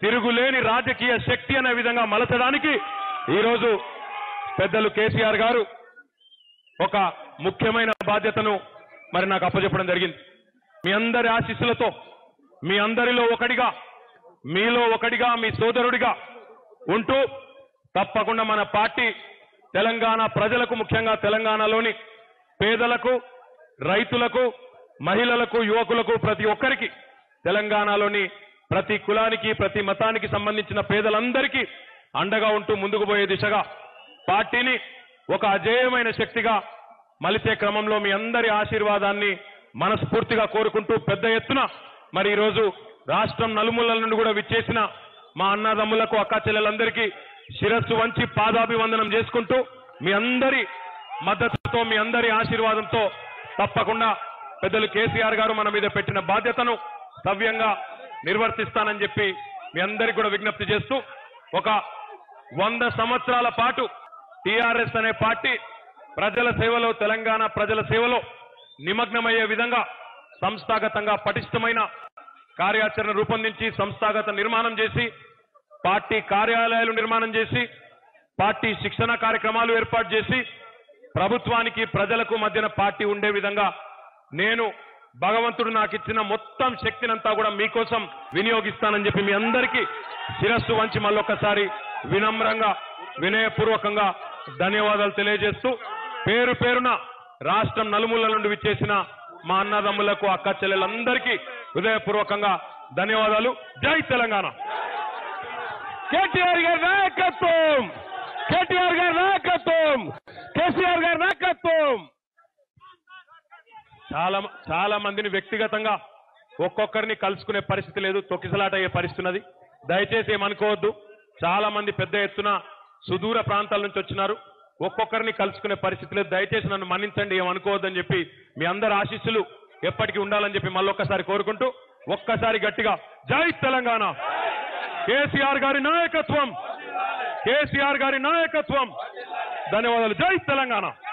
తిరుగులేని రాజకీయ శక్తి అనే విధంగా మలచడానికి ఈరోజు పెద్దలు కేసీఆర్ గారు ఒక ముఖ్యమైన బాధ్యతను మరి నాకు అప్పచెప్పడం జరిగింది మీ అందరి ఆశీస్సులతో మీ అందరిలో ఒకటిగా మీలో ఒకటిగా మీ సోదరుడిగా ఉంటూ తప్పకుండా మన పార్టీ తెలంగాణ ప్రజలకు ముఖ్యంగా తెలంగాణలోని పేదలకు రైతులకు మహిళలకు యువకులకు ప్రతి ఒక్కరికి తెలంగాణలోని ప్రతి కులానికి ప్రతి మతానికి సంబంధించిన పేదలందరికీ అండగా ఉంటూ ముందుకు పోయే దిశగా పార్టీని ఒక అజేయమైన శక్తిగా మలిచే క్రమంలో మీ అందరి ఆశీర్వాదాన్ని మనస్ఫూర్తిగా కోరుకుంటూ పెద్ద ఎత్తున మరి ఈరోజు రాష్ట్రం నలుమూలల నుండి కూడా విచ్చేసిన మా అన్నదమ్ములకు అక్క చెల్లెలందరికీ శిరస్సు వంచి పాదాభివందనం చేసుకుంటూ మీ అందరి మద్దతుతో మీ అందరి ఆశీర్వాదంతో తప్పకుండా పెద్దలు కేసీఆర్ గారు మన మీద పెట్టిన బాధ్యతను సవ్యంగా నిర్వర్తిస్తానని చెప్పి మీ అందరికీ కూడా విజ్ఞప్తి చేస్తూ ఒక వంద సంవత్సరాల పాటు టీఆర్ఎస్ అనే పార్టీ ప్రజల సేవలో తెలంగాణ ప్రజల సేవలో నిమగ్నమయ్యే విధంగా సంస్థాగతంగా పటిష్టమైన కార్యాచరణ రూపొందించి సంస్థాగత నిర్మాణం చేసి పార్టీ కార్యాలయాలు నిర్మాణం చేసి పార్టీ శిక్షణ కార్యక్రమాలు ఏర్పాటు చేసి ప్రభుత్వానికి ప్రజలకు మధ్యన పార్టీ ఉండే విధంగా నేను భగవంతుడు నాకు ఇచ్చిన మొత్తం శక్తినంతా కూడా మీకోసం వినియోగిస్తానని చెప్పి మీ అందరికీ శిరస్సు వంచి మళ్ళొక్కసారి వినమ్రంగా వినయపూర్వకంగా ధన్యవాదాలు తెలియజేస్తూ పేరు పేరున రాష్ట్రం నలుమూలల నుండి విచ్చేసిన మా అన్నదమ్ములకు అక్క చెల్లెలందరికీ హృదయపూర్వకంగా ధన్యవాదాలు జై తెలంగాణ కేటీఆర్ గారి నాయకత్వం కేటీఆర్ గారి నాయకత్వం కేసీఆర్ గారి నాయకత్వం చాలా చాలా మందిని వ్యక్తిగతంగా ఒక్కొక్కరిని కలుసుకునే పరిస్థితి లేదు తొక్కిసలాట అయ్యే పరిస్థితి ఉన్నది దయచేసి ఏమనుకోవద్దు చాలా మంది పెద్ద ఎత్తున సుదూర ప్రాంతాల నుంచి వచ్చినారు ఒక్కొక్కరిని కలుసుకునే పరిస్థితి లేదు దయచేసి నన్ను మన్నించండి ఏమనుకోవద్దని చెప్పి మీ అందరి ఆశీస్సులు ఎప్పటికీ ఉండాలని చెప్పి మళ్ళొక్కసారి కోరుకుంటూ ఒక్కసారి గట్టిగా జై తెలంగాణ కేసీఆర్ గారి నాయకత్వం కేసీఆర్ గారి నాయకత్వం ధన్యవాదాలు జై తెలంగాణ